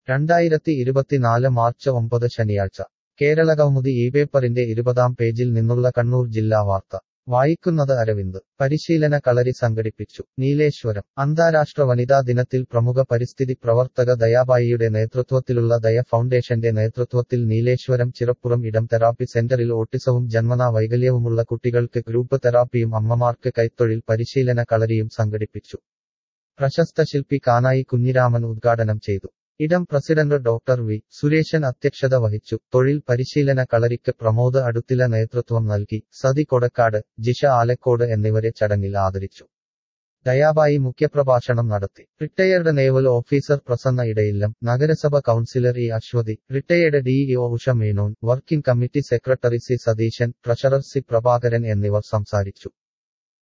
രണ്ടായിരത്തി ഇരുപത്തിനാല് മാർച്ച് ഒമ്പത് ശനിയാഴ്ച കേരളകൗമുദി ഈ പേപ്പറിന്റെ ഇരുപതാം പേജിൽ നിന്നുള്ള കണ്ണൂർ ജില്ലാ വാർത്ത വായിക്കുന്നത് അരവിന്ദ് പരിശീലന കളരി സംഘടിപ്പിച്ചു നീലേശ്വരം അന്താരാഷ്ട്ര വനിതാ ദിനത്തിൽ പ്രമുഖ പരിസ്ഥിതി പ്രവർത്തക ദയാബായിയുടെ നേതൃത്വത്തിലുള്ള ദയ ഫൗണ്ടേഷന്റെ നേതൃത്വത്തിൽ നീലേശ്വരം ചിറപ്പുറം ഇടം തെറാപ്പി സെന്ററിൽ ഓട്ടിസവും ജന്മനാ വൈകല്യവുമുള്ള കുട്ടികൾക്ക് ഗ്രൂപ്പ് തെറാപ്പിയും അമ്മമാർക്ക് കൈത്തൊഴിൽ പരിശീലന കളരിയും സംഘടിപ്പിച്ചു പ്രശസ്ത ശില്പി കാനായി കുഞ്ഞിരാമൻ ഉദ്ഘാടനം ചെയ്തു ഇടം പ്രസിഡന്റ് ഡോക്ടർ വി സുരേശൻ അധ്യക്ഷത വഹിച്ചു തൊഴിൽ പരിശീലന കളരിക്ക് പ്രമോദ് അടുത്തില നേതൃത്വം നൽകി സതി കൊടക്കാട് ജിഷ ആലക്കോട് എന്നിവരെ ചടങ്ങിൽ ആദരിച്ചു ദയാബായി മുഖ്യപ്രഭാഷണം നടത്തി retired naval officer Prasanna Edayillam നഗരസഭ councillor E Aswathy retired DEO Usha Menon working committee secretary C Satheesan treasurer C Prabhakaran എന്നിവർ സംസാരിച്ചു